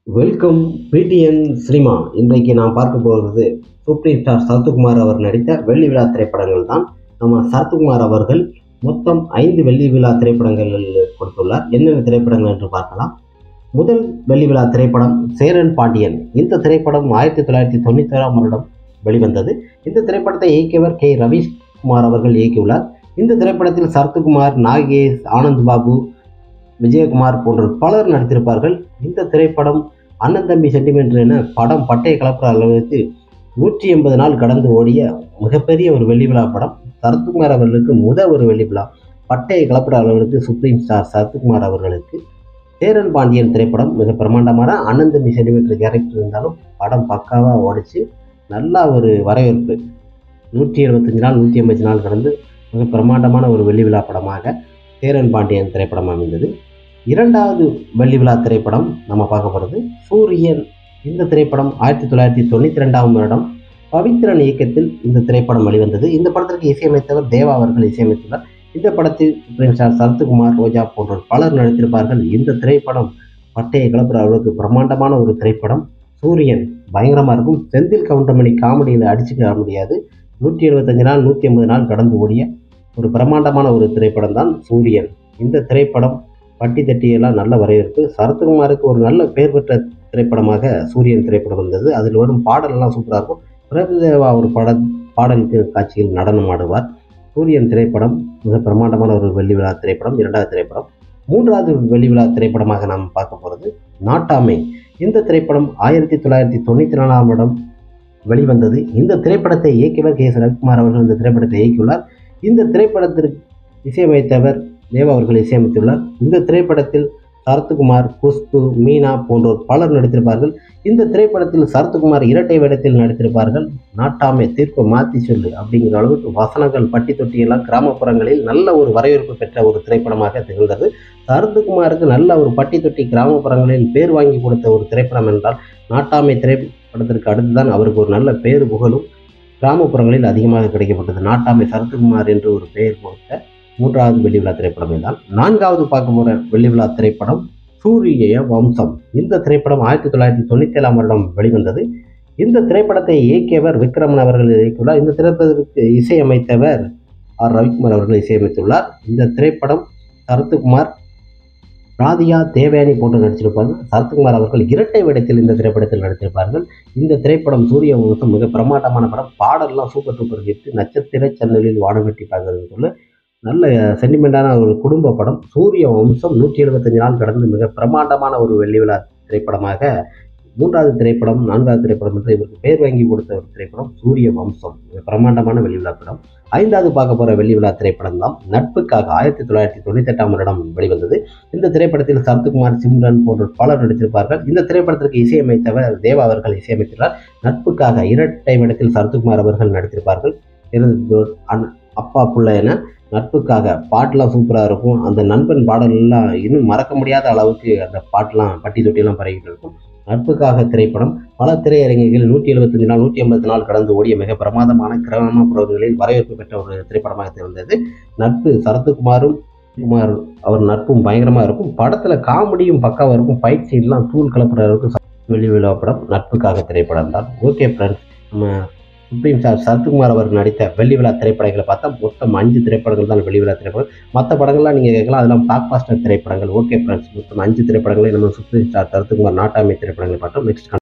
welcome PTN cinema இன்றைக்கு நான் பார்க்க போகிறது சூப்பர் ஸ்டார் சரத்குமார் அவர் நடித்த வெள்ளி விழா திரைப்படங்கள் தான் நம்ம சரத்குமார் அவர்கள் மொத்தம் ஐந்து வெள்ளி விழா திரைப்படங்கள் கொடுத்துள்ளார் என்னென்ன திரைப்படங்கள் என்று பார்க்கலாம் முதல் வெள்ளி விழா திரைப்படம் சேரன் பாண்டியன் இந்த திரைப்படம் ஆயிரத்தி தொள்ளாயிரத்தி தொண்ணூற்றி ஓராம் வருடம் வெளிவந்தது இந்த திரைப்படத்தை இயக்கியவர் கே ரவிஷ்குமார் அவர்கள் இயக்கியுள்ளார் இந்த திரைப்படத்தில் சரத்குமார் நாகேஷ் ஆனந்த் பாபு விஜயகுமார் போன்ற பலர் நடித்திருப்பார்கள் இந்த திரைப்படம் அண்ணன் தம்பி சென்டிமெண்ட் என படம் பட்டையை கலப்புற அளவுக்கு நூற்றி எண்பது நாள் கடந்து ஓடிய மிகப்பெரிய ஒரு வெள்ளி விழா படம் சரத்குமார் அவர்களுக்கு முத ஒரு வெள்ளி விழா பட்டையை கலப்புற அளவுக்கு சுப்ரீம் ஸ்டார் சரத்குமார் அவர்களுக்கு சேரன் பாண்டியன் திரைப்படம் மிக பிரமாண்டமான அண்ணன் தம்பி சென்டிமீட்டர் கேரக்டர் இருந்தாலும் படம் பக்காவாக ஓடிச்சு நல்லா ஒரு வரவேற்பு நூற்றி எழுபத்தஞ்சு நாள் நூற்றி ஐம்பது நாள் கடந்து மிக பிரமாண்டமான ஒரு வெள்ளி விழா படமாக சேரன் பாண்டியன் திரைப்படம் அமைந்தது இரண்டாவது வெள்ளி விழா திரைப்படம் நம்ம பார்க்க போகிறது சூரியன் இந்த திரைப்படம் ஆயிரத்தி தொள்ளாயிரத்தி தொண்ணூற்றி ரெண்டாம் வருடம் பவித்ரன் இயக்கத்தில் இந்த திரைப்படம் வெளிவந்தது இந்த படத்திற்கு இசையமைத்தவர் தேவா அவர்கள் இசையமைத்துள்ளார் இந்த படத்தில் சுப்ரீம் ஸ்டார் சரத்குமார் ரோஜா போன்ற பலர் நடித்திருப்பார்கள் இந்த திரைப்படம் பட்டையை கிளப்புற அளவுக்கு பிரம்மாண்டமான ஒரு திரைப்படம் சூரியன் பயங்கரமாக இருக்கும் செந்தில் கவுண்டமணி காமெடியில் அடிச்சுக்க முடியாது நூற்றி எழுபத்தஞ்சு நாள் நூற்றி ஐம்பது நாள் கடந்து ஓடிய ஒரு பிரம்மாண்டமான ஒரு திரைப்படம் தான் சூரியன் இந்த திரைப்படம் பட்டி தட்டியெல்லாம் நல்ல வரவேற்பு சரத்குமாருக்கு ஒரு நல்ல பெயர் பெற்ற திரைப்படமாக சூரியன் திரைப்படம் வந்தது அதில் வரும் பாடலெல்லாம் சூப்பராக இருக்கும் பிரபுதேவா ஒரு பட பாடலுக்கு காட்சியில் நடனம் ஆடுவார் சூரியன் திரைப்படம் மிக பிரம்மாண்டமான ஒரு வெள்ளி விழா திரைப்படம் இரண்டாவது திரைப்படம் மூன்றாவது வெள்ளி விழா திரைப்படமாக நாம் பார்க்க போகிறது நாட்டாமை இந்த திரைப்படம் ஆயிரத்தி தொள்ளாயிரத்தி தொண்ணூற்றி நாலாம் வருடம் வெளிவந்தது இந்த திரைப்படத்தை இயக்கியவர் கே எஸ் ரவிக்குமார் அவர்கள் இந்த திரைப்படத்தை இயக்கியுள்ளார் இந்த திரைப்படத்திற்கு இசையமைத்தவர் தேவா அவர்கள் இசையமைத்துள்ளார் இந்த திரைப்படத்தில் சரத்குமார் குஷ்பு மீனா போன்றோர் பலர் நடித்திருப்பார்கள் இந்த திரைப்படத்தில் சரத்குமார் இரட்டை வேடத்தில் நடித்திருப்பார்கள் நாட்டாமை தீர்ப்பு மாற்றி சொல்லு அப்படிங்கிற அளவுக்கு வசனங்கள் பட்டி தொட்டியெல்லாம் கிராமப்புறங்களில் நல்ல ஒரு வரவேற்பு பெற்ற ஒரு திரைப்படமாக திகழ்ந்தது சரத்குமாருக்கு நல்ல ஒரு பட்டி தொட்டி கிராமப்புறங்களில் பேர் வாங்கி கொடுத்த ஒரு திரைப்படம் என்றால் நாட்டாமை திரைப்படத்திற்கு அடுத்துதான் அவருக்கு ஒரு நல்ல பேரு புகழும் கிராமப்புறங்களில் அதிகமாக கிடைக்கப்பட்டது நாட்டாமை சரத்குமார் என்று ஒரு பெயர் கொடுத்த மூன்றாவது வெள்ளி விழா திரைப்படம் தான் நான்காவது பார்க்க போகிற வெள்ளி விழா திரைப்படம் சூரிய வம்சம் இந்த திரைப்படம் ஆயிரத்தி தொள்ளாயிரத்தி தொண்ணூற்றி ஏழாம் வருடம் வெளிவந்தது இந்த திரைப்படத்தை இயக்கியவர் விக்ரமன் அவர்கள் இயக்கியுள்ளார் இந்த திரைப்படத்திற்கு இசையமைத்தவர் ஆர் ரவிக்குமார் அவர்கள் இசையமைத்துள்ளார் இந்த திரைப்படம் சரத்குமார் ராதியா தேவயானி போன்று நடிச்சிருப்பார்கள் சரத்குமார் அவர்கள் இரட்டை வேடத்தில் இந்த திரைப்படத்தில் நடித்திருப்பார்கள் இந்த திரைப்படம் சூரிய வம்சம் மிக பிரமாண்டமான படம் பாடல்லாம் சூப்பர் சூப்பர் ஹிட் நட்சத்திர சேனலில் வானவெட்டி பார்க்கறதுன்னு சொல்லி நல்ல சென்டிமெண்டான ஒரு குடும்ப படம் சூரிய வம்சம் நூற்றி எழுபத்தஞ்சு நாள் கடந்து மிக பிரமாண்டமான ஒரு வெள்ளி விழா திரைப்படமாக மூன்றாவது திரைப்படம் நான்காவது திரைப்படம் என்று இவருக்கு பேர் வாங்கி கொடுத்த ஒரு திரைப்படம் சூரிய வம்சம் மிக பிரமாண்டமான வெள்ளி விழா படம் ஐந்தாவது பார்க்க போகிற வெள்ளி விழா திரைப்படம் தான் நட்புக்காக ஆயிரத்தி தொள்ளாயிரத்தி தொண்ணூற்றி எட்டாம் வருடம் வெளிவந்தது இந்த திரைப்படத்தில் சரத்குமார் சிம்ரன் போன்ற பலர் நடித்திருப்பார்கள் இந்த திரைப்படத்திற்கு இசையமைத்தவர் தேவா அவர்கள் இசையமைத்துள்ளார் நட்புக்காக இரட்டை வேடத்தில் சரத்குமார் அவர்கள் நடித்திருப்பார்கள் அப்பா புள்ள என நட்புக்காக பாட்டெலாம் சூப்பராக இருக்கும் அந்த நண்பன் பாடலெல்லாம் இன்னும் மறக்க முடியாத அளவுக்கு அந்த பாட்டெலாம் பட்டி தொட்டியெல்லாம் பரவிட்டு இருக்கும் நட்புக்காக திரைப்படம் பல திரையரங்குகளில் நூற்றி எழுபத்தஞ்சு நாள் நூற்றி ஐம்பது நாள் கடந்து ஓடிய மிக பிரமாதமான கிராமப்புறங்களில் வரவேற்பு பெற்ற ஒரு திரைப்படமாக திகழ்ந்தது நட்பு சரத்குமாரும் குமார் அவர் நட்பும் பயங்கரமாக இருக்கும் படத்தில் காமெடியும் பக்காவாக இருக்கும் ஃபைட் சீன்லாம் தூள் கலப்புற அளவுக்கு வெளி விழா படம் நட்புக்காக திரைப்படம் தான் ஓகே ஃப்ரெண்ட்ஸ் நம்ம சுப்ரீம் ஸ்டார் சரத்குமார் அவர் நடித்த வெள்ளி விழா திரைப்படங்களை பார்த்தா மொத்தம் அஞ்சு திரைப்படங்கள் தான் வெள்ளி விழா திரைப்படம் மற்ற படங்கள்லாம் நீங்கள் கேட்கலாம் அதெல்லாம் பிளாக் பாஸ்டர் திரைப்படங்கள் ஓகே ஃப்ரெண்ட்ஸ் மொத்தம் அஞ்சு திரைப்படங்களை நம்ம சுப்ரீம் ஸ்டார் சரத்குமார் நாட்டாமை திரைப்படங்களை பார்த்தோம் நெக்ஸ்ட்